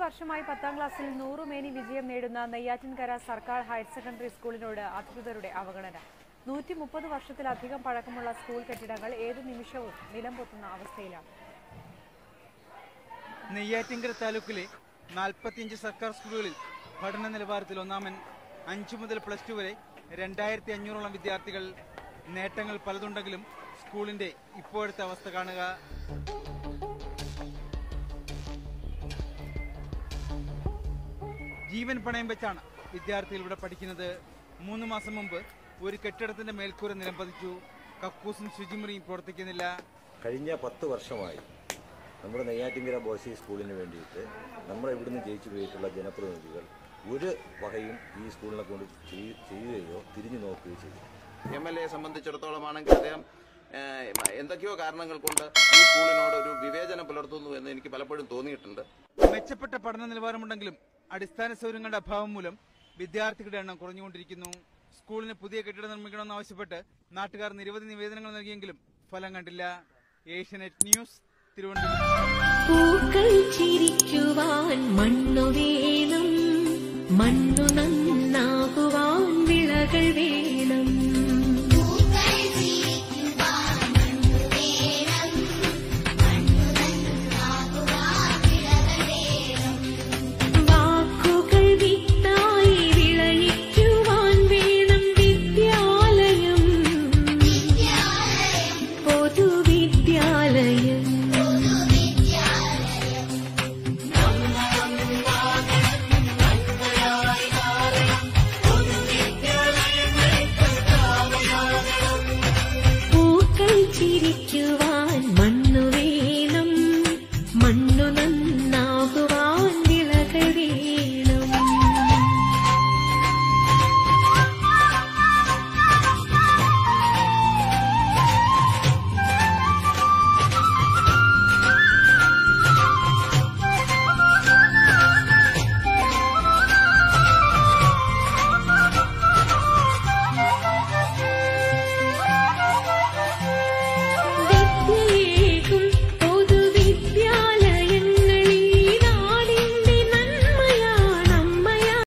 വർഷമായി പത്താം ക്ലാസ്സിൽ നൂറുമേനി വിജയം നേടുന്ന നെയ്യാറ്റിൻകര സർക്കാർ ഹയർ സെക്കൻഡറി സ്കൂളിനോട് അധികൃതരുടെ അവഗണന നൂറ്റി മുപ്പത് വർഷത്തിലധികം പഴക്കമുള്ള സ്കൂൾ കെട്ടിടങ്ങൾ ഏതു നിമിഷവും നിലംപൊത്തുന്ന അവസ്ഥയിലാണ് നെയ്യാറ്റിങ്കര താലൂക്കിലെ നാൽപ്പത്തിയഞ്ച് സർക്കാർ സ്കൂളുകളിൽ പഠന നിലവാരത്തിൽ ഒന്നാമൻ അഞ്ചു മുതൽ പ്ലസ് ടു വരെ രണ്ടായിരത്തി അഞ്ഞൂറോളം വിദ്യാർത്ഥികൾ നേട്ടങ്ങൾ പലതുണ്ടെങ്കിലും സ്കൂളിന്റെ ഇപ്പോഴത്തെ അവസ്ഥ കാണുക ജീവൻ പണയം വെച്ചാണ് വിദ്യാർത്ഥികൾ ഇവിടെ പഠിക്കുന്നത് മൂന്ന് മാസം മുമ്പ് ഒരു കെട്ടിടത്തിന്റെ മേൽക്കൂര നിലംപതിച്ചു കക്കൂസും ശുചിമുറിയും പ്രവർത്തിക്കുന്നില്ല കഴിഞ്ഞ പത്ത് വർഷമായി നമ്മുടെ നെയ്യാറ്റിങ്കര ബോയ്സി സ്കൂളിന് വേണ്ടിയിട്ട് നമ്മുടെ ഇവിടുന്ന് ജയിച്ചു പോയിട്ടുള്ള ജനപ്രതിനിധികൾ ഒരു വകയും ഈ സ്കൂളിനെ കൊണ്ട് ചെയ്- ചെയ്യുകയോ തിരിഞ്ഞു നോക്കുകയോ ചെയ്തു എം എൽ എയെ സംബന്ധിച്ചിടത്തോളം ആണെങ്കിൽ അദ്ദേഹം ഏഹ്, എന്തൊക്കെയോ കാരണങ്ങൾ കൊണ്ട് ഈ സ്കൂളിനോട് ഒരു വിവേചനം പുലർത്തുന്നു എന്ന് എനിക്ക് പലപ്പോഴും തോന്നിയിട്ടുണ്ട് മെച്ചപ്പെട്ട പഠന നിലവാരമുണ്ടെങ്കിലും അടിസ്ഥാന സൗകര്യങ്ങളുടെ അഭാവം മൂലം വിദ്യാർത്ഥികളുടെ എണ്ണം കുറഞ്ഞുകൊണ്ടിരിക്കുന്നു സ്കൂളിന് പുതിയ കെട്ടിടം നിർമ്മിക്കണമെന്ന് ആവശ്യപ്പെട്ട് നാട്ടുകാർ നിരവധി നിവേദനങ്ങൾ നൽകിയെങ്കിലും ഫലം കണ്ടില്ല ഏഷ്യനെറ്റ് ന്യൂസ് തിരുവനന്തപുരം പൂക്കൾ ചിരിക്കുവാൻ മണ്ണു വേണം മണ്ണു നന്നാകുവാൻ വിളകൾ വേണം